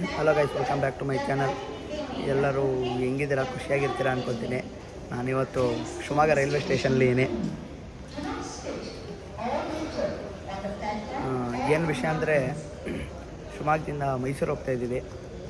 Hello guys welcome back to my channel ಎಲ್ಲರೂ ಹೆಂಗಿದ್ದೀರಾ ಖುಷಿಯಾಗಿರ್ತೀರಾ ಅನ್ಕೊತೀನಿ ನಾನಿವತ್ತು ಶಿವಮೊಗ್ಗ ರೈಲ್ವೆ ಸ್ಟೇಷನ್ಲಿದ್ದೀನಿ ಏನು ವಿಷಯ ಅಂದರೆ ಶಿವಮೊಗ್ಗದಿಂದ ಮೈಸೂರು ಹೋಗ್ತಾ ಇದ್ದೀವಿ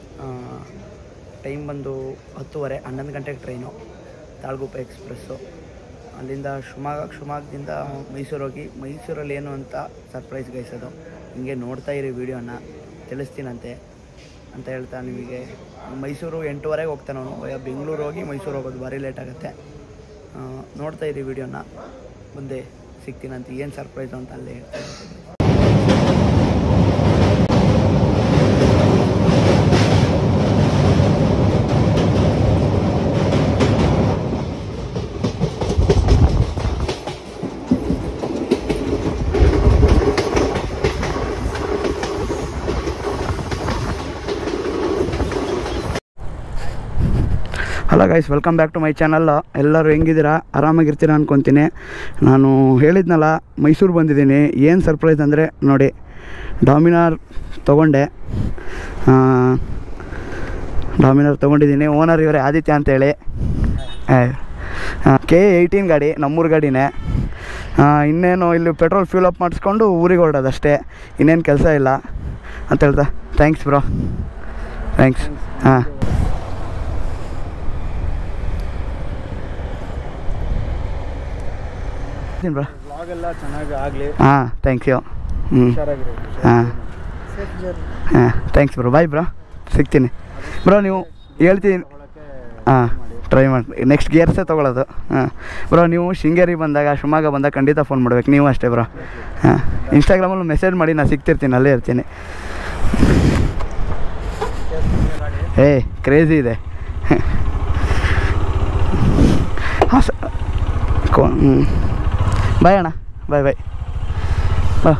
ಟೈಮ್ ಬಂದು ಹತ್ತುವರೆ ಹನ್ನೊಂದು ಗಂಟೆಗೆ ಟ್ರೈನು ತಾಳ್ಗುಪ್ಪೆ ಎಕ್ಸ್ಪ್ರೆಸ್ಸು ಅಲ್ಲಿಂದ ಶಿವಮೊಗ್ಗ ಶಿವಮೊಗ್ಗದಿಂದ ಮೈಸೂರು ಹೋಗಿ ಮೈಸೂರಲ್ಲಿ ಏನು ಅಂತ ಸರ್ಪ್ರೈಸ್ ಗೈಸೋದು ಹಿಂಗೆ ನೋಡ್ತಾ ಇರಿ ವಿಡಿಯೋನ ತಿಳಿಸ್ತೀನಂತೆ ಅಂತ ಹೇಳ್ತಾ ನಿಮಗೆ ಮೈಸೂರು ಎಂಟೂವರೆಗೆ ಹೋಗ್ತಾನೆ ಅವನು ಬೆಂಗಳೂರು ಹೋಗಿ ಮೈಸೂರು ಹೋಗೋದು ಭಾರಿ ಲೇಟ್ ಆಗುತ್ತೆ ಆ, ನೋಡ್ತಾ ಇರಿ ವಿಡಿಯೋನ ಮುಂದೆ ಸಿಗ್ತೀನಂತ ಏನು ಸರ್ಪ್ರೈಸು ಅಂತ ಅಲ್ಲೇ ಹೇಳ್ತೀನಿ hello guys welcome back to my channel ಎಲ್ಲರೂ ಹೆಂಗಿದ್ದೀರಾ ಆರಾಮಾಗಿರ್ತೀರಾ ಅನ್ಕೊತೀನಿ ನಾನು ಹೇಳಿದ್ನಲ್ಲ ಮೈಸೂರು ಬಂದಿದ್ದೀನಿ ಏನು ಸರ್ಪ್ರೈಸ್ ಅಂದರೆ ನೋಡಿ ಡಾಮಿನಾರ್ ತೊಗೊಂಡೆ ಡಾಮಿನಾರ್ ತೊಗೊಂಡಿದ್ದೀನಿ ಓನರ್ ಇವರೇ ಆದಿತ್ಯ ಅಂತೇಳಿ ಕೆ ಏಯ್ಟೀನ್ ಗಾಡಿ ನಮ್ಮೂರು ಗಾಡಿನೇ ಆ, ಇನ್ನೇನು ಇಲ್ಲಿ ಪೆಟ್ರೋಲ್ ಫ್ಯೂಲ್ ಅಪ್ ಮಾಡಿಸ್ಕೊಂಡು ಊರಿಗೆ ಹೊರಡೋದಷ್ಟೇ ಇನ್ನೇನು ಕೆಲಸ ಇಲ್ಲ ಅಂತ ಹೇಳ್ತಾ ಥ್ಯಾಂಕ್ಸ್ ಬ್ರೋ ಥ್ಯಾಂಕ್ಸ್ ಹಾಂ ಬ್ರೋ ವ್ಲಾಗ್ ಎಲ್ಲ ಚೆನ್ನಾಗಿ ಆಗಲಿ ಹಾಂ ಥ್ಯಾಂಕ್ ಯು ಹ್ಞೂ ಹುಷಾರಾಗಿರಿ ಹಾಂ ಹಾಂ ಥ್ಯಾಂಕ್ಸ್ ಬ್ರೋ ಬಾಯ್ ಬ್ರೋ ಸಿಗ್ತೀನಿ ಬ್ರೋ ನೀವು ಹೇಳ್ತೀನಿ ಹಾಂ ಟ್ರೈ ಮಾಡಿ ನೆಕ್ಸ್ಟ್ ಗೇರ್ಸೇ ತೊಗೊಳೋದು ಹಾಂ ಬ್ರೋ ನೀವು ಶೃಂಗೇರಿ ಬಂದಾಗ ಶಿವಮೊಗ್ಗ ಬಂದಾಗ ಖಂಡಿತ ಫೋನ್ ಮಾಡ್ಬೇಕು ನೀವು ಅಷ್ಟೇ ಬ್ರೋ ಹಾಂ ಇನ್ಸ್ಟಾಗ್ರಾಮಲ್ಲೂ ಮೆಸೇಜ್ ಮಾಡಿ ನಾನು ಸಿಗ್ತಿರ್ತೀನಿ ಅಲ್ಲೇ ಇರ್ತೀನಿ ಏ ಕ್ರೇಜಿ ಇದೆ ಹಾಂ ಸ ಕೋ ಹ್ಞೂ ಬಾಯ್ ಅಣ್ಣ ಬಾಯ್ ಬಾಯ್ ಹಾಂ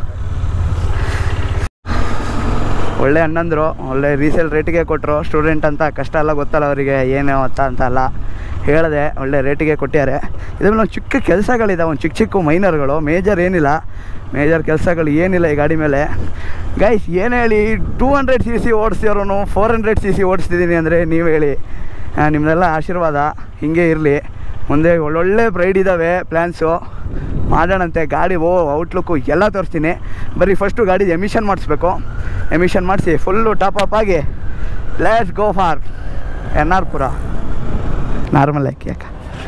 ಒಳ್ಳೆ ಅಣ್ಣಂದರು ಒಳ್ಳೆ ರೀಸೇಲ್ ರೇಟಿಗೆ ಕೊಟ್ಟರು ಸ್ಟೂಡೆಂಟ್ ಅಂತ ಕಷ್ಟ ಎಲ್ಲ ಗೊತ್ತಲ್ಲ ಅವರಿಗೆ ಏನು ಅಂತ ಅಂತ ಅಲ್ಲ ಹೇಳಿದೆ ಒಳ್ಳೆ ರೇಟಿಗೆ ಕೊಟ್ಟಿದ್ದಾರೆ ಇದ್ರಲ್ಲಿ ಒಂದು ಚಿಕ್ಕ ಕೆಲಸಗಳಿದಾವೆ ಒಂದು ಚಿಕ್ಕ ಚಿಕ್ಕ ಮೈನರ್ಗಳು ಮೇಜರ್ ಏನಿಲ್ಲ ಮೇಜರ್ ಕೆಲಸಗಳು ಏನಿಲ್ಲ ಈ ಗಾಡಿ ಮೇಲೆ ಗೈಸ್ ಏನು ಹೇಳಿ ಟೂ ಹಂಡ್ರೆಡ್ ಸಿ ಸಿ ಓಡಿಸ್ತಿರೋನು ಫೋರ್ ಹಂಡ್ರೆಡ್ ಸಿ ಸಿ ಓಡಿಸ್ತಿದ್ದೀನಿ ಅಂದರೆ ನೀವು ಹೇಳಿ ಆ, ನಿಮ್ಮನ್ನೆಲ್ಲ ಆಶೀರ್ವಾದ ಹಿಂಗೆ ಇರಲಿ ಮುಂದೆ ಒಳ್ಳೊಳ್ಳೆ ಪ್ರೈಡ್ ಇದ್ದಾವೆ ಪ್ಲ್ಯಾನ್ಸು ಮಾಡೋಣಂತೆ ಗಾಡಿ ಓ ಔಟ್ಲುಕ್ಕು ಎಲ್ಲ ತೋರಿಸ್ತೀನಿ ಬರೀ ಫಸ್ಟು ಗಾಡಿ ಎಮಿಷನ್ ಮಾಡಿಸ್ಬೇಕು ಎಮಿಷನ್ ಮಾಡಿಸಿ ಫುಲ್ಲು ಟಾಪ್ ಅಪ್ ಆಗಿ let's go for N R Pura normal ಯಾಕೆ ಯಾಕೆ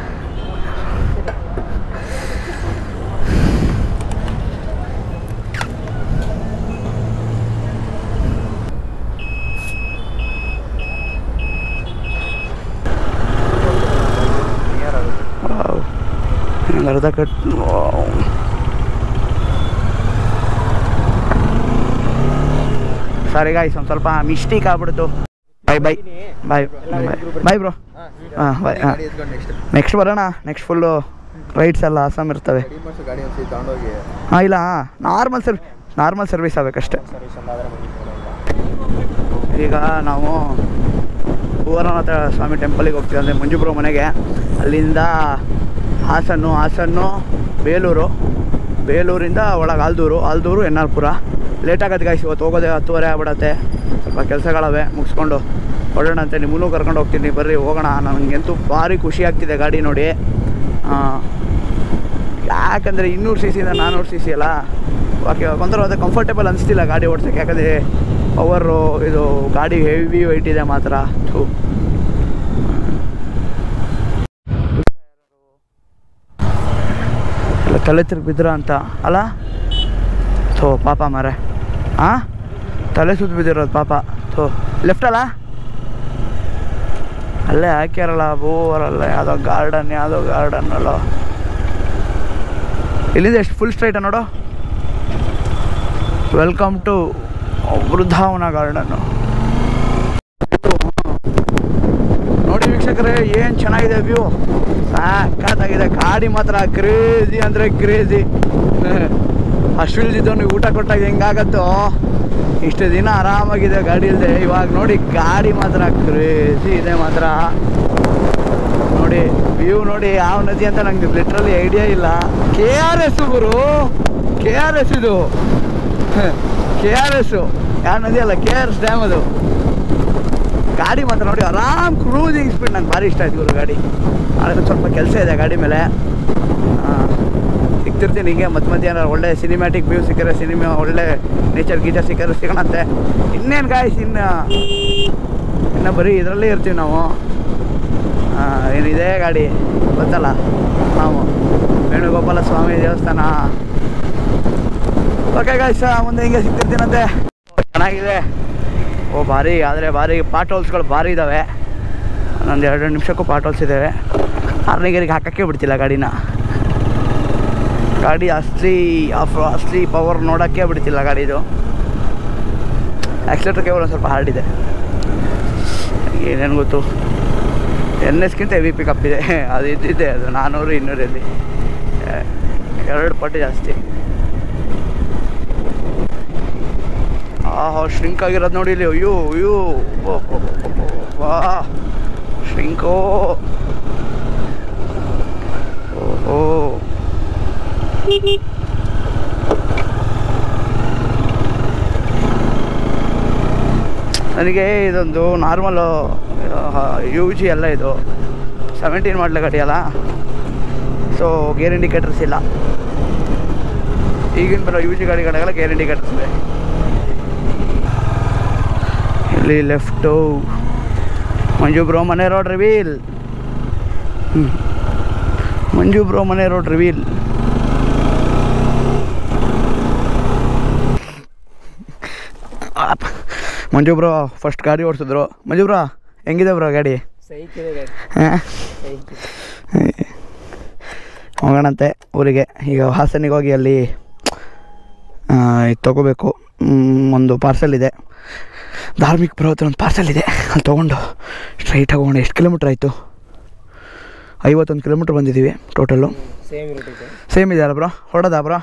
ವಾವ್. ಇನ್ನೊಂದು ಅರ್ಧ ಕಟ್ ವಾವ್. ಸಾರಿ ಗಾಯ್ಸ್ ಒಂದು ಸ್ವಲ್ಪ ಮಿಸ್ಟೇಕ್ ಆಗ್ಬಿಡ್ತು bye bye bye bye bro ಹಾಂ ಬಾಯ್ ಹಾಂ ನೆಕ್ಸ್ಟ್ ಬರೋಣ ನೆಕ್ಸ್ಟ್ ಫುಲ್ಲು ರೈಡ್ಸ್ ಎಲ್ಲ ಆಸಾಮ್ ಇರ್ತವೆ ಗಾಡಿ ಒಂದ್ಸತಿ ತಗೊಂಡೋಗಿ ಹಾಂ ಇಲ್ಲ ನಾರ್ಮಲ್ ಸರ್ವ್ ನಾರ್ಮಲ್ ಸರ್ವಿಸ್ ಆಗಬೇಕಷ್ಟೆ ಸರ್ವಿಸ್ ಒಂದಾದ್ರೆ ಈಗ ನಾವು ಭುವನನಾಥ ಸ್ವಾಮಿ ಟೆಂಪಲಿಗೆ ಹೋಗ್ತೀವಿ ಅಂದರೆ ಮಂಜುಬ್ರು ಮನೆಗೆ ಅಲ್ಲಿಂದ ಹಾಸನ್ನು ಹಾಸನ್ನು ಬೇಲೂರು ಬೇಲೂರಿಂದ ಒಳಗೆ Aldur Aldur N R Pura late ಆಗೋದು ಗಾಯ್ಸ್ ಇವತ್ತು ಹೋಗೋದೇ ಹತ್ತುವರೆ ಆಗ್ಬಿಡತ್ತೆ ಸ್ವಲ್ಪ ಕೆಲಸಗಳವೆ ಮುಗಿಸ್ಕೊಂಡು ಹೊರಡೋಣಂತೆ ನಿಮ್ಮನ್ನು ಕರ್ಕೊಂಡು ಹೋಗ್ತೀನಿ ಬರ್ರಿ ಹೋಗೋಣ ನನಗಂತೂ ಭಾರಿ ಖುಷಿ ಆಗ್ತಿದೆ ಗಾಡಿ ನೋಡಿ ಆ, ಯಾಕಂದರೆ ಇನ್ನೂರು ಸಿ ಸಿಯಿಂದ ನಾನ್ನೂರು ಸಿ ಸಿ ಅಲ್ಲ ಓಕೆ ಒಂಥರ ಅದು ಕಂಫರ್ಟೇಬಲ್ ಅನಿಸ್ತಿಲ್ಲ ಗಾಡಿ ಓಡ್ಸೋಕ್ಕೆ ಯಾಕಂದರೆ ಪವರು ಇದು ಗಾಡಿ ಹೆವಿ ವೆಯ್ಟ್ ಇದೆ ಮಾತ್ರ ಥೂ ಎಲ್ಲ ತಲೆ ತಿರುಗಿ ಬಿದ್ರ ಅಂತ ಅಲ್ಲ ಥೋ ಪಾಪ ಮಾರೆ ಹಾಂ ತಲೆ ಸುತ್ತ ಬಿದ್ದಿರೋದು ಪಾಪ ಥೋ ಲೆಫ್ಟ್ ಅಲ್ಲ ಅಲ್ಲೇ ಹಾಕ್ಯಾರಲ್ಲ ಬೋರಲ್ಲ ಯಾವುದೋ ಗಾರ್ಡನ್ ಯಾವುದೋ ಗಾರ್ಡನ್ ಅಲ್ಲ ಇಲ್ಲಿಂದ ಎಷ್ಟು ಫುಲ್ ಸ್ಟ್ರೈಟ ನೋಡು ವೆಲ್ಕಮ್ ಟು ವೃದ್ಧಾವನ ಗಾರ್ಡನ್ನು ನೋಡಿ ವೀಕ್ಷಕರೇ ಏನು ಚೆನ್ನಾಗಿದೆ ವ್ಯೂ ಸಾಕಾಗಿದೆ ಗಾಡಿ ಮಾತ್ರ ಕ್ರೇಜಿ ಅಂದರೆ ಕ್ರೇಜಿ ಅಷ್ಟಿಲ್ದಿದ್ದವನು ಊಟ ಕೊಟ್ಟಾಗ ಹೆಂಗಾಗತ್ತೋ ಇಷ್ಟು ದಿನ ಆರಾಮಾಗಿದೆ ಗಾಡಿ ಇಲ್ಲದೆ ಇವಾಗ ನೋಡಿ ಗಾಡಿ ಮಾತ್ರ ಕ್ರೇಜಿ ಇದೆ ಮಾತ್ರ ನೋಡಿ ವ್ಯೂ ನೋಡಿ ಯಾವ ನದಿ ಅಂತ ನಂಗೆ ಲಿಟ್ರಲಿ ಐಡಿಯಾ ಇಲ್ಲ ಕೆ ಆರ್ ಎಸ್ ಗುರು ಕೆ ಆರ್ ಎಸ್ ಇದು ಕೆ ಆರ್ ಎಸ್ ಯಾವ ನದಿ ಅಲ್ಲ ಕೆ ಆರ್ ಎಸ್ ಡ್ಯಾಮ್ ಅದು ಗಾಡಿ ಮಾತ್ರ ನೋಡಿ ಆರಾಮ್ ಕ್ರೂಸಿಂಗ್ ಸ್ಪೀಡ್ ನಂಗೆ ಭಾರಿ ಇಷ್ಟ ಆಯ್ತು ಗುರು ಗಾಡಿ ಆದರೆ ಸ್ವಲ್ಪ ಕೆಲಸ ಇದೆ ಗಾಡಿ ಮೇಲೆ ಆ, ಸಿಗ್ತಿರ್ತೀನಿ ಹಿಂಗೆ ಮಧ್ಯ ಮಧ್ಯ ಏನಾರು ಒಳ್ಳೆ ಸಿನಿಮ್ಯಾಟಿಕ್ ವ್ಯೂ ಸಿಕ್ಕರೆ ಸಿನಿಮಾ ಒಳ್ಳೆ ನೇಚರ್ ಗೀಚರ್ ಸಿಕ್ಕರೆ ಸಿಗೋಣಂತೆ ಇನ್ನೇನು ಗಾಯ್ಸ್ ಇನ್ನು ಇನ್ನು ಬರೀ ಇದರಲ್ಲೇ ಇರ್ತೀವಿ ನಾವು ಆ, ಏನಿದೆ ಗಾಡಿ ಗೊತ್ತಲ್ಲ ನಾವು ವೇಣುಗೋಪಾಲ ಸ್ವಾಮಿ ದೇವಸ್ಥಾನ ಓಕೆ ಗಾಯ್ಸ್ ಮುಂದೆ ಹಿಂಗೆ ಸಿಗ್ತಿರ್ತೀನಂತೆ ಚೆನ್ನಾಗಿದೆ ಓ ಭಾರಿ ಆದರೆ ಭಾರಿ ಪಾಟ್ ಹೋಲ್ಸ್ಗಳು ಭಾರಿ ಇದ್ದಾವೆ ಒಂದೊಂದು ಎರಡು ನಿಮಿಷಕ್ಕೂ ಪಾಟ್ ಹೋಲ್ಸ್ ಇದ್ದಾವೆ ಆರ್ನಿಗರಿಗೆ ಹಾಕೋಕ್ಕೆ ಬಿಡ್ತಿಲ್ಲ ಗಾಡಿನ ಗಾಡಿ ಅಸ್ಲಿ ಆಫ್ ಅಸ್ಲಿ ಪವರ್ ನೋಡೋಕ್ಕೆ ಬಿಡ್ತಿಲ್ಲ ಗಾಡಿದು ಆಕ್ಸಿಲೇಟರ್ ಕೇವಲ ಸ್ವಲ್ಪ ಹಾರ್ಡ್ ಇದೆ ಏನೇನು ಗೊತ್ತು ಎನ್ ಎಸ್ಗಿಂತ ಹೆವಿ ಪಿಕಪ್ ಇದೆ ಅದು ಇದ್ದಿದ್ದೆ ಅದು ನಾನ್ನೂರು ಇನ್ನೂರಲ್ಲಿ ಎ- ಎರಡು ಪಟ್ಟು ಜಾಸ್ತಿ ಆಹಾ ಶ್ರಿಂಕ್ ಆಗಿರೋದು ನೋಡಿ ಇಲ್ಲಿ ಅಯ್ಯೋ ಅಯ್ಯೋ ಓ, ಓ, ಓ, ಓ, ವಾ ಶ್ರಿಂಕೋ ಓ ನನಗೆ ಇದೊಂದು ನಾರ್ಮಲು ಯು ಜಿ ಎಲ್ಲ ಇದು ಸೆವೆಂಟೀನ್ ಮಾಡಲ ಗಾಡಿ ಅಲ್ಲ ಸೊ ಗೇರ್ ಇಂಡಿಕೇಟರ್ಸ್ ಇಲ್ಲ ಈಗಿನ ಬರೋ ಯು ಜಿ ಗಾಡಿಗಳೆಲ್ಲ ಗೇರ್ ಇಂಡಿಕೇಟರ್ಸ್ ಇದೆ ಇಲ್ಲಿ ಲೆಫ್ಟು ಮಂಜು ಬ್ರೋ ಮನೆ ರೋಡ್ ರಿವೀಲ್ ಮಂಜು ಬ್ರೋ ಮನೆ road reveal Manju bro first ಗಾಡಿ ಓಡಿಸಿದ್ರು ಮಂಜು ಬ್ರೋ ಹೆಂಗಿದೆ ಬ್ರೋ ಗಾಡಿ ಸೈಕಿದೆ ಗಾಡಿ ಹಾಂ ಸೈಕಿದೆ ಹೋಗೋಣಂತೆ ಊರಿಗೆ ಈಗ ಹಾಸನಿಗೆ ಹೋಗಿ ಅಲ್ಲಿ ಆ, ಇದು ತೊಗೋಬೇಕು ಮ್, ಒಂದು ಪಾರ್ಸಲ್ ಇದೆ ಧಾರ್ಮಿಕ ಪರ್ವತ ಒಂದು ಪಾರ್ಸಲ್ ಇದೆ ಅಲ್ಲಿ ತೊಗೊಂಡು ಸ್ಟ್ರೈಟಾಗಿ ಹೋಗೋಣ ಎಷ್ಟು ಕಿಲೋಮೀಟ್ರ್ ಆಯಿತು ಐವತ್ತೊಂದು ಕಿಲೋಮೀಟ್ರ್ ಬಂದಿದ್ದೀವಿ ಟೋಟಲ್ಲು ಸೇಮ್ ರೂಟ್ ಇದೆ ಸೇಮ್ ಇದೆಯಲ್ಲ ಬ್ರೋ ಹೊಡೋದಾ ಬ್ರೋ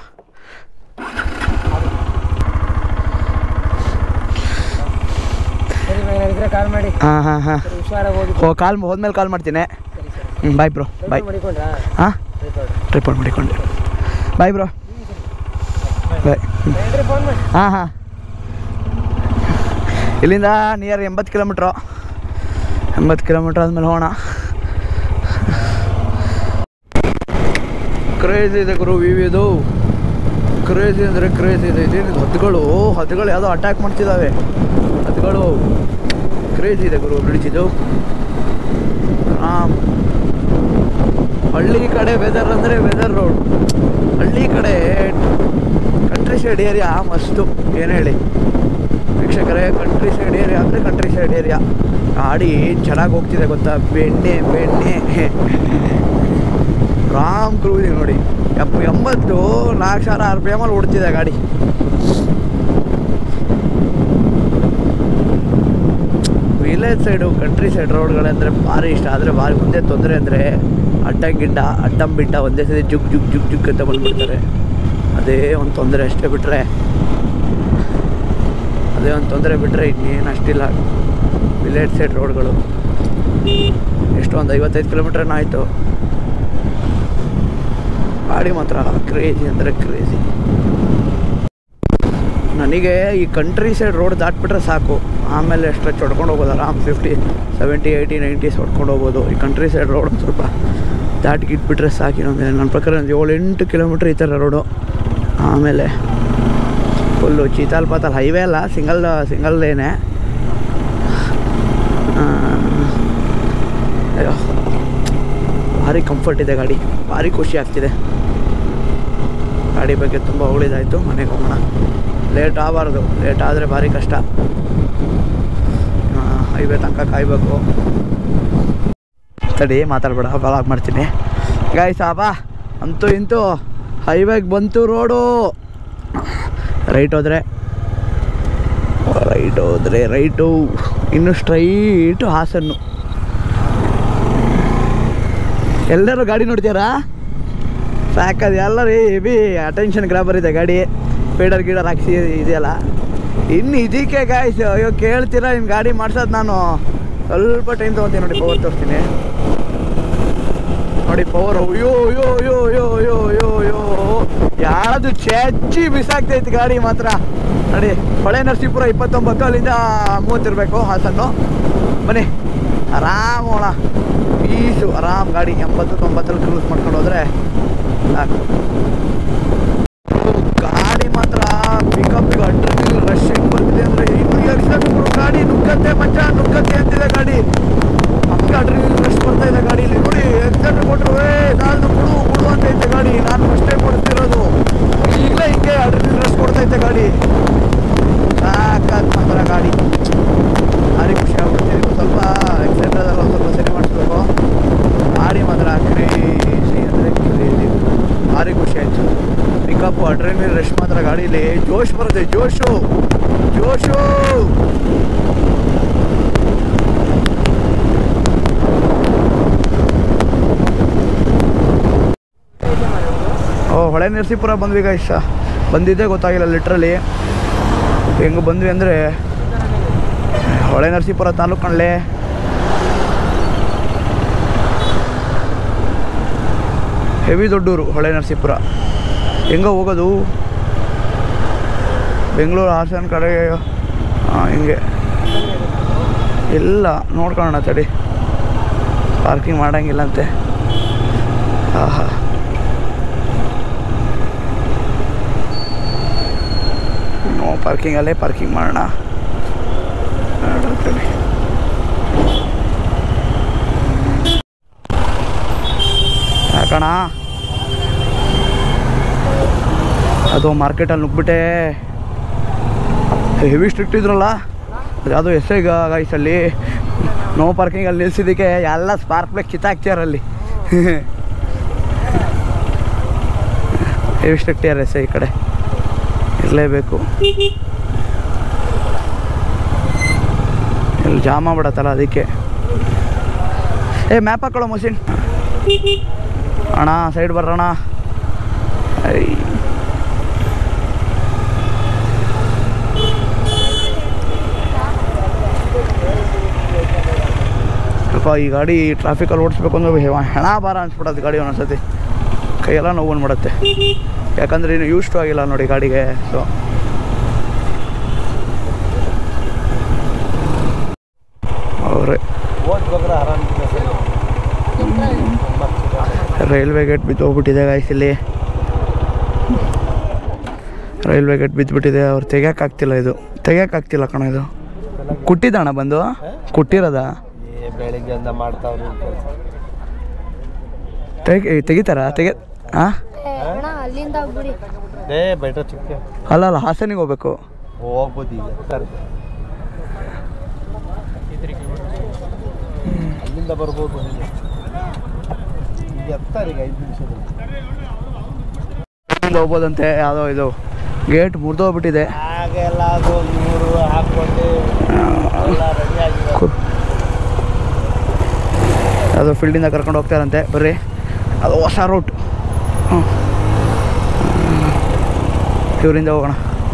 ಸರಿ ಏನಾಗಿದ್ರೆ ಕಾಲ್ ಮಾಡಿ ಹಾಂ ಹಾಂ ಹಾಂ ಸರಿ ಹುಷಾರಾಗಿ ಹೋಗಿ ಹೋ ಕಾಲ್ ಹೋದ್ಮೇಲೆ ಕಾಲ್ ಮಾಡ್ತೀನಿ ಸರಿ ಸರಿ ಹ್ಞೂ ಬಾಯ್ ಬ್ರೋ ಬಾಯ್ ಮಾಡಿಕೊಂಡ್ರಾ ಹಾಂ ರೆಕಾರ್ಡ್ ಟ್ರಿಪ್ ಮಾಡಿಕೊಂಡು ಬಾಯ್ ಬ್ರೋ ಬಾಯ್ ಬೇಡ್ರಿ ಫೋನ್ ಮಾಡಿ ಹಾಂ ಹಾಂ ಇಲ್ಲಿಂದ ನಿಯರ್ ಎಂಬತ್ತು ಕಿಲೋಮೀಟ್ರು ಎಂಬತ್ತು ಕಿಲೋಮೀಟ್ರ್ ಆದಮೇಲೆ ಹೋಗೋಣ ಕ್ರೇಜ್ ಇದೆ ಗುರು ವಿವಿದು ಕ್ರೇಜ್ ಅಂದರೆ ಕ್ರೇಜ್ ಇದೆ ಇದೇನು ಹದ್ದುಗಳು ಹದ್ದುಗಳು ಯಾವುದೋ ಅಟ್ಯಾಕ್ ಮಾಡ್ತಿದ್ದಾವೆ ಹದ್ದುಗಳು ಕ್ರೇಜ್ ಇದೆ ಗುರು ಬಿಡಿಸಿದ್ದು ಆರಾಮ್ ಹಳ್ಳಿ ಕಡೆ ವೆದರ್ ಅಂದರೆ ವೆದರ್ ರೋಡ್ ಹಳ್ಳಿ ಕಡೆ ಕಂಟ್ರಿ ಸೈಡ್ ಏರಿಯಾ ಮಸ್ತು ಏನು ಹೇಳಿ ವೀಕ್ಷಕರೇ ಕಂಟ್ರಿ ಸೈಡ್ ಏರಿಯಾ ಅಂದರೆ ಕಂಟ್ರಿ ಸೈಡ್ ಏರಿಯಾ ಗಾಡಿ ಚೆನ್ನಾಗಿ ಹೋಗ್ತಿದೆ ಗೊತ್ತಾ ಬೆಣ್ಣೆ ಬೆಣ್ಣೆ ರಾಮ್ ಕ್ರೂಸಿಂಗ್ ನೋಡಿ ಎಪ್ಪ ಎಂಬತ್ತು ನಾಲ್ಕು ಸಾವಿರ ಆರು ಪಿ ಎಮಲ್ಲಿ ಓಡ್ತಿದೆ ಗಾಡಿ ವಿಲೇಜ್ ಸೈಡು ಕಂಟ್ರಿ ಸೈಡ್ ರೋಡ್ಗಳಂದರೆ ಭಾರಿ ಇಷ್ಟ ಆದರೆ ಭಾರಿ ಒಂದೇ ತೊಂದರೆ ಅಂದರೆ ಅಡ್ಡ ಗಿಡ್ಡ ಅಡ್ಡಂ ಬಿಡ್ಡ ಒಂದೇ ಸತಿ ಜುಗ್ ಜುಗ್ ಜುಗ್ ಜುಗ್ ಅಂತ ಬಂದ್ಬಿಡ್ತಾರೆ ಅದೇ ಒಂದು ತೊಂದರೆ ಅಷ್ಟೇ ಬಿಟ್ಟರೆ ಅದೇ ಒಂದು ತೊಂದರೆ ಬಿಟ್ಟರೆ ಇನ್ನೇನು ಅಷ್ಟಿಲ್ಲ ವಿಲೇಜ್ ಸೈಡ್ ರೋಡ್ಗಳು ಎಷ್ಟೊಂದು ಐವತ್ತೈದು ಕಿಲೋಮೀಟ್ರನ್ನ ಆಯಿತು ಗಾಡಿ ಮಾತ್ರ ಕ್ರೇಜಿ ಅಂದರೆ ಕ್ರೇಜಿ ನನಗೆ ಈ ಕಂಟ್ರಿ ಸೈಡ್ ರೋಡ್ ದಾಟ್ಬಿಟ್ರೆ ಸಾಕು ಆಮೇಲೆ ಸ್ಟ್ರೆಚ್ ಹೊಡ್ಕೊಂಡು ಹೋಗ್ಬೋದು ಆರಾಮ್ ಫಿಫ್ಟಿ ಸೆವೆಂಟಿ ಏಯ್ಟಿ ನೈಂಟೀಸ್ ಹೊಡ್ಕೊಂಡು ಹೋಗ್ಬೋದು ಈ ಕಂಟ್ರಿ ಸೈಡ್ ರೋಡ್ ಒಂದು ಸ್ವಲ್ಪ ದಾಟಿಗಿಟ್ಬಿಟ್ರೆ ಸಾಕು ಇನ್ನೊಂದು ನನ್ನ ಪ್ರಕಾರ ಒಂದು ಏಳು ಎಂಟು ಕಿಲೋಮೀಟ್ರ್ ಈ ಥರ ರೋಡು ಆಮೇಲೆ ಫುಲ್ಲು ಚೀತಾಲ್ ಪಾತಾಲ್ ಹೈವೇ ಅಲ್ಲ ಸಿಂಗಲ್ ಸಿಂಗಲ್ ಲೇನೆ ಅಯ್ಯೋ ಭಾರಿ ಕಂಫರ್ಟ್ ಇದೆ ಗಾಡಿ ಭಾರಿ ಖುಷಿ ಆಗ್ತಿದೆ ಗಾಡಿ ಬಗ್ಗೆ ತುಂಬ ಹೊಗಳಿದಾಯಿತು ಮನೆಗೆ ಹೋಗೋಣ ಲೇಟ್ ಆಗಬಾರ್ದು ಲೇಟ್ ಆದರೆ ಭಾರಿ ಕಷ್ಟ ಹೈವೇ ತನಕ ಕಾಯಬೇಕು ತಡಿ ಮಾತಾಡ್ಬೇಡ ಕಾಲಾಗ್ ಮಾಡ್ತೀನಿ ಗಾಯ್ ಸಾಬಾ ಅಂತೂ ಇಂತೂ ಹೈವೇಗೆ ಬಂತು ರೋಡು ರೈಟ್ ಹೋದರೆ ರೈಟ್ ಹೋದರೆ ರೈಟು ಇನ್ನು ಸ್ಟ್ರೈಟು ಹಾಸನ್ನು ಎಲ್ಲರೂ ಗಾಡಿ ನೋಡ್ತೀರಾ ಸಾಕದು ಎಲ್ಲರೂ ಹೆವಿ ಅಟೆನ್ಷನ್ ಗ್ರಾಬರ್ ಇದೆ ಗಾಡಿ ಫೀಡರ್ ಗೀಡರ್ ಹಾಕ್ಸಿ ಇದೆಯಲ್ಲ ಇನ್ನು ಇದಕ್ಕೆ ಗಾಯ್ಸ್ ಅಯ್ಯೋ ಕೇಳ್ತೀರಾ ಇನ್ನು ಗಾಡಿ ಮಾಡ್ಸೋದು ನಾನು ಸ್ವಲ್ಪ ಟೈಮ್ ತೊಗೊತೀನಿ ನೋಡಿ ಪವರ್ ತೋರಿಸ್ತೀನಿ ನೋಡಿ ಪವರ್ ಅಯ್ಯೋ ಅಯ್ಯೋ ಅಯ್ಯೋ ಅಯ್ಯೋ ಅಯ್ಯೋ ಅಯ್ಯೋ ಅಯ್ಯೋ ಯಾವುದು ಚೆಚ್ಚಿ ಬಿಸಾಕ್ತೈತಿ ಗಾಡಿ ಮಾತ್ರ ನೋಡಿ ಹೊಳೆ ನರಸೀಪುರ ಇಪ್ಪತ್ತೊಂಬತ್ತು ಅಲ್ಲಿಂದ ಮೂವತ್ತಿರಬೇಕು ಹಾಸನ್ನು ಬನ್ನಿ ಆರಾಮ್ ಹೋಣ ಪೀಸು ಆರಾಮ್ ಗಾಡಿ ಎಂಬತ್ತು ತೊಂಬತ್ತರಲ್ಲಿ ಕ್ರೂಸ್ ಮಾಡ್ಕೊಂಡು ಹೋದ್ರೆ ಸಾಕು ಗಾಡಿ ಮಾತ್ರ ಪಿಕಪ್ ಅಡ್ರೆಸ್ ರಶ್ ಹೆಂಗ್ ಬರ್ತಿದೆ ಅಂದ್ರೆ ಇನ್ನು ಎಕ್ಸೆಪ್ಟ್ ಗಾಡಿ ನುಗ್ಗತ್ತೆ ಮಚ್ಚ ನುಗ್ಗತ್ತೆ ಅಂತಿದೆ ಗಾಡಿ ಹಂಗೆ ಅಡ್ರೆಸ್ ರಶ್ ಬರ್ತಾ ಇದೆ ಗಾಡಿಲಿ ನೋಡಿ ಎಕ್ಸೆಪ್ಟ್ ಕೊಟ್ಟರು ಏ ನಾನು ಕೊಡು ಕೊಡು ಅಂತ ಐತೆ ಗಾಡಿ ನಾನು ಫಸ್ಟ್ ಟೈಮ್ ಕೊಡ್ತಿರೋದು ಈಗಲೇ ಹಿಂಗೆ ಅಡ್ರೆಸ್ ರಶ್ ಕೊಡ್ತೈತೆ ಗಾಡಿ ಸಾಕಾತ್ ಮಾತ್ರ ಗಾಡಿ ಭಾರಿ ಖುಷಿ ಆಗ್ಬಿಡುತ್ತೆ ಇದು ಸ್ವಲ್ಪ ಎಕ್ಸೆಂಟ್ರದಲ್ಲ ಒಂದು ಸ್ವಲ್ಪ ಸರಿ ಮಾಡಿಸ್ಬೇಕು ಗಾಡಿ ಮಾತ್ರ ಕ್ರೇಜಿ ಅಂದರೆ ಕ್ರೇಜಿ ಭಾರಿ ಖುಷಿ ಆಯಿತು ಪಿಕಪ್ ಅಡ್ರೆನಲ್ ರಶ್ ಮಾತ್ರ ಗಾಡೀಲಿ ಜೋಶ್ ಬರುತ್ತೆ ಜೋಶು ಜೋಶು ಓ ಹೊಳೆ ನರಸೀಪುರ ಬಂದ್ವಿ ಗೈಸ ಬಂದಿದ್ದೇ ಗೊತ್ತಾಗಿಲ್ಲ ಲಿಟ್ರಲಿ ಹೆಂಗೆ ಬಂದ್ವಿ ಅಂದರೆ ಹೊಳೆ ನರಸೀಪುರ ತಾಲೂಕು ಕಣ್ಲೆ ಹೆವಿ ದೊಡ್ಡೂರು ಹೊಳೆ ನರಸೀಪುರ ಹೆಂಗೋ ಹೋಗೋದು ಬೆಂಗಳೂರು ಹಾಸನ ಕಡೆ ಹಾಂ ಹಿಂಗೆ ಇಲ್ಲ ನೋಡ್ಕೊಳ್ಳೋಣ ತಡಿ ಪಾರ್ಕಿಂಗ್ ಮಾಡಂಗಿಲ್ಲಂತೆ ಆಹಾ ನೋ ಪಾರ್ಕಿಂಗಲ್ಲೇ ಪಾರ್ಕಿಂಗ್ ಮಾಡೋಣ ನೋಡೋಣ ತಡಿ. ಯಾಕಣ ಅದು ಮಾರ್ಕೆಟಲ್ಲಿ ನುಗ್ಬಿಟ್ಟೆ ಹೆವಿ ಸ್ಟ್ರಿಕ್ಟ್ ಇದ್ರಲ್ಲ ಅದು ಎಸ್ ಐ ಗೈಸಲ್ಲಿ ನೋ ಪಾರ್ಕಿಂಗಲ್ಲಿ ನಿಲ್ಸಿದ್ದಕ್ಕೆ ಎಲ್ಲ ಸ್ಪಾರ್ಕ್ ಪ್ಲೇಕ್ ಕಿತ್ತಾಕ್ತಿಯಾರಲ್ಲಿ ಹೆವಿ ಸ್ಟ್ರಿಕ್ಟ್ ಯಾರು ಎಸ್ ಐ ಈ ಕಡೆ ಇರಲೇಬೇಕು ಇಲ್ಲಿ ಜಾಮ ಆಗ್ಬಿಡತ್ತಲ್ಲ ಅದಕ್ಕೆ ಏ ಮ್ಯಾಪ್ ಹಾಕೊಳ್ಳೋ ಮಷಿನ್ ಅಣ್ಣ ಸೈಡ್ ಬರ್ರಣ ಐ ಸ್ವಲ್ಪ ಈ ಗಾಡಿ ಟ್ರಾಫಿಕಲ್ಲಿ ಓಡಿಸ್ಬೇಕು ಅಂದ್ರೆ ಹೆ- ಹೆಣ ಭಾರ ಅನ್ಸ್ಬಿಡತ್ತೆ ಗಾಡಿ ಒಂದೊಂದ್ಸತಿ ಕೈಯೆಲ್ಲ ನೋವು ಬಂದ್ಬಿಡತ್ತೆ ಯಾಕಂದ್ರೆ ಇನ್ನು ಯೂಸ್ಟು ಆಗಿಲ್ಲ ನೋಡಿ ಗಾಡಿಗೆ ಸೊ ಅವರೇ ರೈಲ್ವೆ ಗೇಟ್ ಬಿದ್ದೋಗ್ಬಿಟ್ಟಿದೆ ಗಾಯ್ಸ್ ಇಲ್ಲಿ ರೈಲ್ವೆ ಗೇಟ್ ಬಿದ್ದುಬಿಟ್ಟಿದೆ ಅವ್ರು ತೆಗಿಯೋಕ್ಕಾಗ್ತಿಲ್ಲ ಇದು ತೆಗಿಯೋಕ್ಕಾಗ್ತಿಲ್ಲ ಕಣ ಇದು ಕುಟ್ಟಿದ್ದಣ್ಣ ಬಂದು ಕುಟ್ಟಿರೋದ ಬೆಳಿಗ್ಗೆ ಅಂದ ಮಾಡ್ತಾವ್ರು ತೆಗಿ ತೆಗಿತಾರಾ ತೆಗಿ ಹಾಂ ಅಣ್ಣ ಅಲ್ಲಿಂದ ಬಿಡಿ ಏ ಬೈಟ ಚಿಕ್ಕ ಅಲ್ಲ ಅಲ್ಲ ಹಾಸನಿಗೆ ಹೋಗ್ಬೇಕು ಹೋಗ್ಬೋದು ಈಗ ಸರಿ ಅಲ್ಲಿಂದ ಬರ್ಬೋದು ಈಗ ಎತ್ತಾರೆ ಈಗ ಐದು ನಿಮಿಷದಲ್ಲಿ ಇಲ್ಲಿಂದ ಹೋಗ್ಬೋದಂತೆ ಯಾವುದೋ ಇದು ಗೇಟ್ ಮುರಿದೋಗ್ಬಿಟ್ಟಿದೆ ಹಾಗೆಲ್ಲ ಅದು ಇವರು ಹಾಕೊಂಡು ಎಲ್ಲ ರೆಡಿ ಆಗಿದೆ ಕು- ಅದು ಫೀಲ್ಡಿಂದ ಕರ್ಕೊಂಡು ಹೋಗ್ತಾರಂತೆ ಬರ್ರಿ ಅದು ಹೊಸ ರೂಟ್ ಹ್ಞೂ ಇವರಿಂದ ಹೋಗೋಣ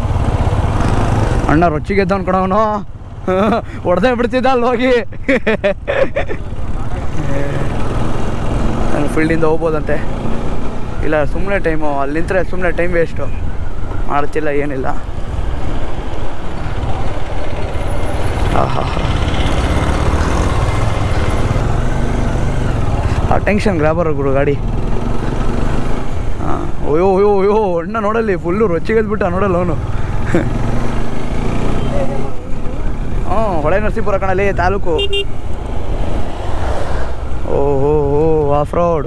ಅಣ್ಣ ರೊಚ್ಚಿಗೆ ಎದ್ದ ಅನ್ಕೊಳವನು ಹೊಡೆದೇ ಬಿಡ್ತಿದ್ದ ಅಲ್ಲಿ ಹೋಗಿ ನಾನು ಫೀಲ್ಡಿಂದ ಹೋಗ್ಬೋದಂತೆ ಇಲ್ಲ ಸುಮ್ಮನೆ ಟೈಮು ಅಲ್ಲಿ ನಿಂತರೆ ಸುಮ್ಮನೆ ಟೈಮ್ ವೇಸ್ಟು ಮಾಡ್ತಿಲ್ಲ ಏನಿಲ್ಲ ಆಹಾ ಆ ಟೆನ್ಷನ್ ಗ್ರಾಬರ್ ಗುರು ಗಾಡಿ ಹಾಂ ಅಯ್ಯೋ ಅಯ್ಯೋ ಅಯ್ಯೋ ಅಣ್ಣ ನೋಡಲ್ಲಿ ಫುಲ್ಲು ರೊಚ್ಚಿಗೆದ್ಬಿಟ್ಟ ನೋಡಲ್ಲ ಅವನು ಹ್ಞೂ ಹೊಳೆ ನರಸೀಪುರ ಕಣಲ್ಲಿ ತಾಲೂಕು ಓ ಹೋ ಹೋ ಆಫ್ ರೋಡ್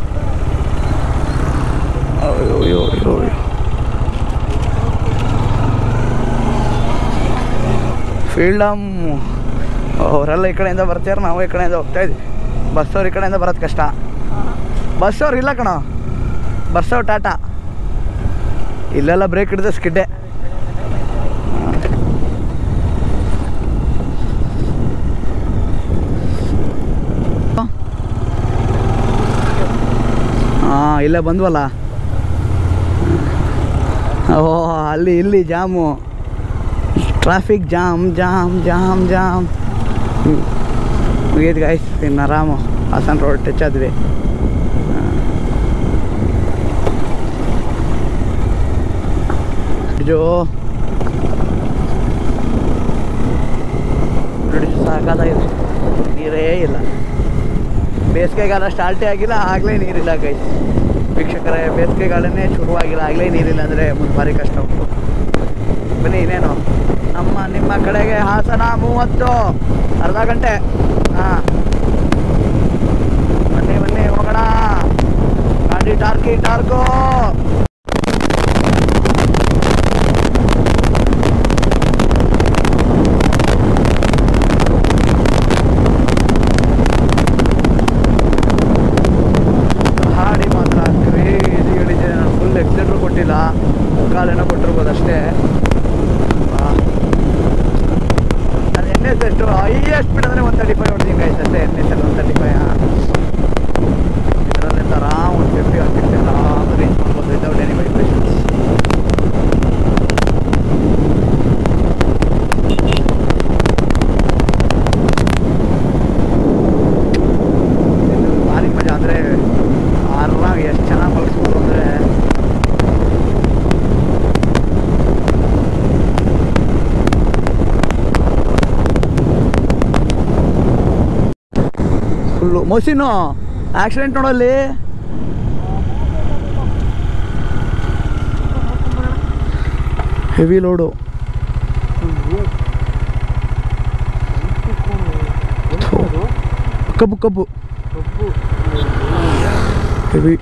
ಅಯ್ಯೋ ಅಯ್ಯೋ ಅಯ್ಯೋ ಅಯ್ಯೋ ಫೀಲ್ಡಮ್ ಅವರೆಲ್ಲ ಈ ಕಡೆಯಿಂದ ಬರ್ತಾರೆ ನಾವು ಈ ಕಡೆಯಿಂದ ಹೋಗ್ತಾ ಇದ್ವಿ ಬಸ್ಸವ್ರು ಈ ಕಡೆಯಿಂದ ಬರೋದು ಕಷ್ಟ ಬಸ್ಸವ್ರು ಇಲ್ಲ ಕಣ ಬಸ್ಸವ್ರು ಟಾಟಾ ಇಲ್ಲೆಲ್ಲ ಬ್ರೇಕ್ ಹಿಡಿದ್ರೆ ಸ್ಕಿಡ್ಡೆ ಹಾಂ ಇಲ್ಲೇ ಬಂದ್ವಲ್ಲ ಓ ಅಲ್ಲಿ ಇಲ್ಲಿ jam traffic jam jam jam jam ಮುಗೀತು ಗಾಯ್ಸ್ ಇನ್ನು ಆರಾಮು ಹಾಸನ್ ರೋಡ್ ಟಚ್ ಆದ್ವಿ ಜೋ ಸಾಕಾಗಿದೆ ನೀರೇ ಇಲ್ಲ ಬೇಸಿಗೆಗಾಲ ಸ್ಟಾರ್ಟೇ ಆಗಿಲ್ಲ ಆಗಲೇ ನೀರಿಲ್ಲ ಕೈ ವೀಕ್ಷಕರೇ ಬೇಸಿಗೆಗಾಲನೇ ಶುರುವಾಗಿಲ್ಲ ಆಗಲೇ ನೀರಿಲ್ಲ ಅಂದರೆ ಮುಂದೆ ಭಾರಿ ಕಷ್ಟ ಉಂಟು ಬನ್ನಿ ಇನ್ನೇನು ನಮ್ಮ ನಿಮ್ಮ ಕಡೆಗೆ ಹಾಸನ ಮೂವತ್ತು ಅರ್ಧ ಗಂಟೆ ಹಾಂ ಬನ್ನಿ ಬನ್ನಿ ಹೋಗೋಣ ಗಾಡಿ ಟಾರ್ಕಿ ಟಾರ್ಕು ಹಾಡಿ ಮಾತ್ರ ಕ್ರೇಜಿ ಹೇಳಿದ್ದೆ ನಾನು ಫುಲ್ ಎಕ್ಸಿಲೇಟ್ರ್ ಕೊಟ್ಟಿಲ್ಲ ಕಾಲೇನೋ ಕೊಟ್ಟಿರ್ಬೋದು ಅಷ್ಟೇ ನಾನು ಎನ್ ಎಸ್ ಎಷ್ಟು ಹೈಯೆಸ್ಟ್ ಸ್ಪೀಡ್ ಅಂದರೆ ಒನ್ ತರ್ಟಿ ಫೈವ್ ಹೊಡ್ತೀನಿ ಗೈಸ್ ಅಷ್ಟೇ ಎನ್ ಎಸ್ ಅಲ್ಲಿ ಒನ್ ತರ್ಟಿ ಫೈವ್ ಇದರಲ್ಲಿ ಆರಾಮ್ ಒನ್ ಫಿಫ್ಟಿ ಒನ್ ಸಿಕ್ಸ್ಟಿ ಆರಾಮ್ ರೀಚ್ ಮಾಡ್ಬೋದು ವಿತೌಟ್ ಎನಿ ವೈಬ್ರೇಷನ್ಸ್ ಭಾರಿ ಮಜಾ ಅಂದರೆ ಆರಾಮಾಗಿ ಎಷ್ಟು ಚೆನ್ನಾಗಿ ಮಲಗಿಸ್ಬೋದು ಅಂದರೆ ಫುಲ್ಲು ಮೊಸಿನು ಆಕ್ಸಿಡೆಂಟ್ ನೋಡಲ್ಲಿ ಹೆವಿ ಲೋಡು ಕಬ್ಬು ಕಬ್ಬು ಹೆವಿ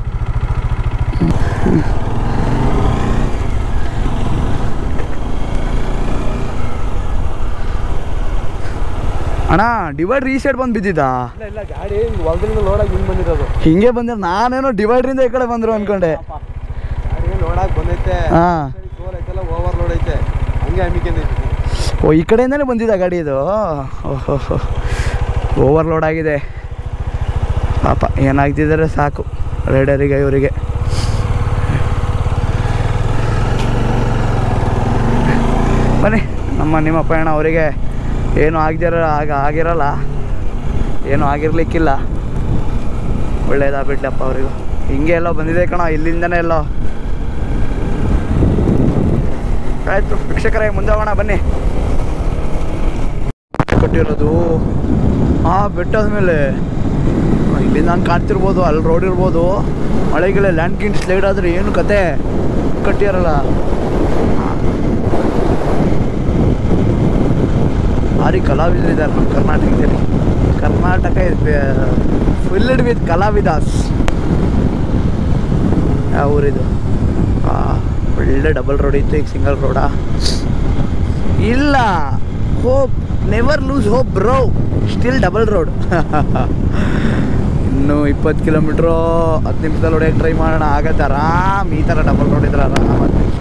ಅಣ್ಣ ಡಿವೈಡ್ ಈ ಸೈಡ್ ಬಂದು ಬಿದ್ದಿದ್ದಾ ಇಲ್ಲ ಇಲ್ಲ ಗಾಡಿ ಹೊಲದಿಂದ ನೋಡಕ್ ಹಿಂಗ್ ಬಂದಿರೋದು ಹಿಂಗೆ ಬಂದ್ರೆ ನಾನೇನೋ ಡಿವೈಡ್ರಿಂದ ಈ ಕಡೆ ಬಂದ್ರು ಅನ್ಕೊಂಡೆ ಗಾಡಿ ನೋಡಕ್ ಬಂದೈತೆ ಹಾ ಟೋಲ್ ಐತೆಲ್ಲ ಓವರ್ ಲೋಡ್ ಐತೆ ಹಂಗೆ ಅಮ್ಮಿಕೊಂಡೈತಿ ಓ ಈ ಕಡೆಯಿಂದನೇ ಬಂದಿದ್ದ ಗಾಡಿ ಇದು ಓಹೋ ಓವರ್ಲೋಡ್ ಆಗಿದೆ ಪಾಪ ಏನಾಗ್ತಿದ್ದಾರೆ ಸಾಕು ರೈಡರಿಗೆ ಇವರಿಗೆ ಬನ್ನಿ ನಮ್ಮ ನಿಮ್ಮ ಪಯಣ ಅವರಿಗೆ ಏನು ಆಗದಿರ ಆಗ ಆಗಿರಲ್ಲ ಏನು ಆಗಿರ್ಲಿಕ್ಕಿಲ್ಲ ಒಳ್ಳೇದಾ ಬಿಡ್ಲಪ್ಪ ಅವರಿಗೂ ಹಿಂಗೆ ಎಲ್ಲೋ ಬಂದಿದೆ ಕಣ ಇಲ್ಲಿಂದನೇ ಎಲ್ಲೋ ಆಯ್ತು ವೀಕ್ಷಕರೇ ಮುಂದೆ ಹೋಗೋಣ ಬನ್ನಿ ಕೊಟ್ಟಿರೋದು ಆ ಬೆಟ್ಟದ ಮೇಲೆ ಇಲ್ಲಿಂದ ನಾನು ಕಾಣ್ತಿರ್ಬೋದು ಅಲ್ಲಿ ರೋಡ್ ಇರ್ಬೋದು ಮಳೆಗೆಲ್ಲ ಲ್ಯಾಂಡ್ ಕಿಂಡ್ ಸ್ಲೈಡ್ ಆದರೆ ಏನು ಕತೆ ಕಟ್ಟಿರಲ್ಲ ಭಾರಿ ಕಲಾವಿದರಿದ್ದಾರೆ ನಮ್ಮ ಕರ್ನಾಟಕದಲ್ಲಿ ಕರ್ನಾಟಕ ಫಿಲ್ಡ್ ವಿತ್ ಕಲಾವಿದಾಸ್ ಯಾವ ಊರಿದು ಆ, ಒಳ್ಳೆ ಡಬಲ್ ರೋಡ್ ಇತ್ತು ಈಗ ಸಿಂಗಲ್ ರೋಡಾ ಇಲ್ಲ hope never lose hope bro still double road ಇನ್ನು ಇಪ್ಪತ್ತು ಕಿಲೋಮೀಟ್ರು ಹತ್ತು ನಿಮಿಷದಲ್ಲಿ ಹೊಡೆಯಕ್ಕೆ ಟ್ರೈ ಮಾಡೋಣ ಆಗತ್ತೆ ಆರಾಮ್ ಈ ಥರ ಡಬಲ್ ರೋಡ್ ಇದ್ರೆ ಆರಾಮ್ ಹತ್ತು ನಿಮಿಷ